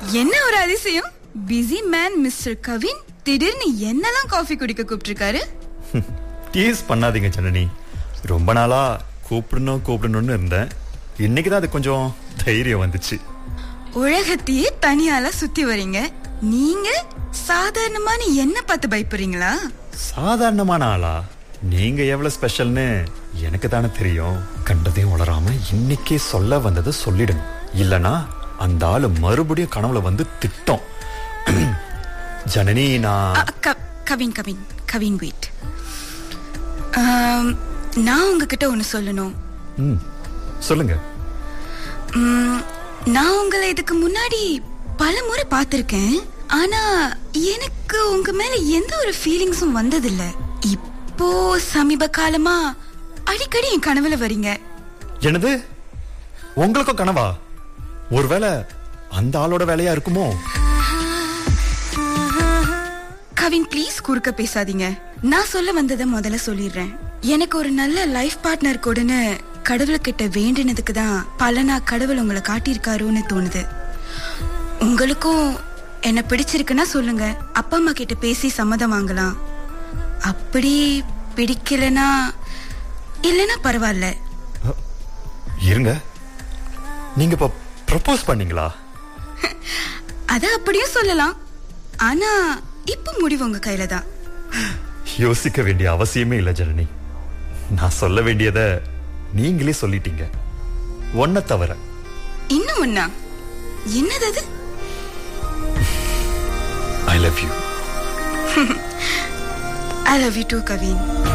என்ன ஒரு அதிசயம் பிஸி மேன் மிஸ்டர் கவின் திடீர்னு என்னெல்லாம் காஃபி குடிக்க கூப்பிட்டிருக்காரு டீஸ் பண்ணாதீங்க ஜனனி ரொம்ப நாளா கூப்பிடணும் கூப்பிடணும்னு இருந்தேன் இன்னைக்கு தான் அது கொஞ்சம் தைரியம் வந்துச்சு உலகத்தையே தனியால சுத்தி வரீங்க நீங்க சாதாரணமான என்ன பார்த்து பயப்படுறீங்களா சாதாரணமான ஆளா நீங்க எவ்வளவு ஸ்பெஷல்னு எனக்கு தானே தெரியும் கண்டதையும் வளராம இன்னைக்கே சொல்ல வந்ததை சொல்லிடணும் இல்லனா அந்த ஆளு மறுபடியும் கனவுல வந்து திட்டம் ஜனனி நான் அ, க- கவின் கவின் கவின் வெயிட் நான் உங்ககிட்ட ஒன்னு சொல்லணும் ம், சொல்லுங்க ம், நான் உங்களை இதுக்கு முன்னாடி பல முறை பார்த்திருக்கேன் ஆனா எனக்கு உங்க மேல எந்த ஒரு ஃபீலிங்ஸும் வந்ததில்ல இப்போ சமீப காலமா அடிக்கடி என் கனவுல வரீங்க என்னது உங்களுக்கும் கனவா ஒருவேளை அந்த ஆளோட வேலையா இருக்குமோ கவின் ப்ளீஸ் குறுக்க பேசாதீங்க நான் சொல்ல வந்ததை முதல்ல சொல்லிடுறேன் எனக்கு ஒரு நல்ல லைஃப் பார்ட்னர் கூடன்னு கடவுள்கிட்ட வேண்டினதுக்கு தான் பலனா கடவுள் உங்களை காட்டியிருக்காருன்னு தோணுது உங்களுக்கும் என்ன பிடிச்சிருக்குன்னா சொல்லுங்க அப்பா அம்மா கிட்ட பேசி சம்மதம் வாங்கலாம் அப்படி பிடிக்கலனா இல்லைன்னா பரவாயில்ல இருங்க நீங்க இப்ப ப்ரப்போஸ் பண்ணீங்களா அத அப்படியும் சொல்லலாம் ஆனா இப்ப முடிவு உங்க கையில தான் யோசிக்க வேண்டிய அவசியமே இல்ல ஜனனி நான் சொல்ல வேண்டியத நீங்களே சொல்லிட்டீங்க ஒன்ன தவிர இன்னும் ஒண்ணா என்னது அது I love you I love you too Kavin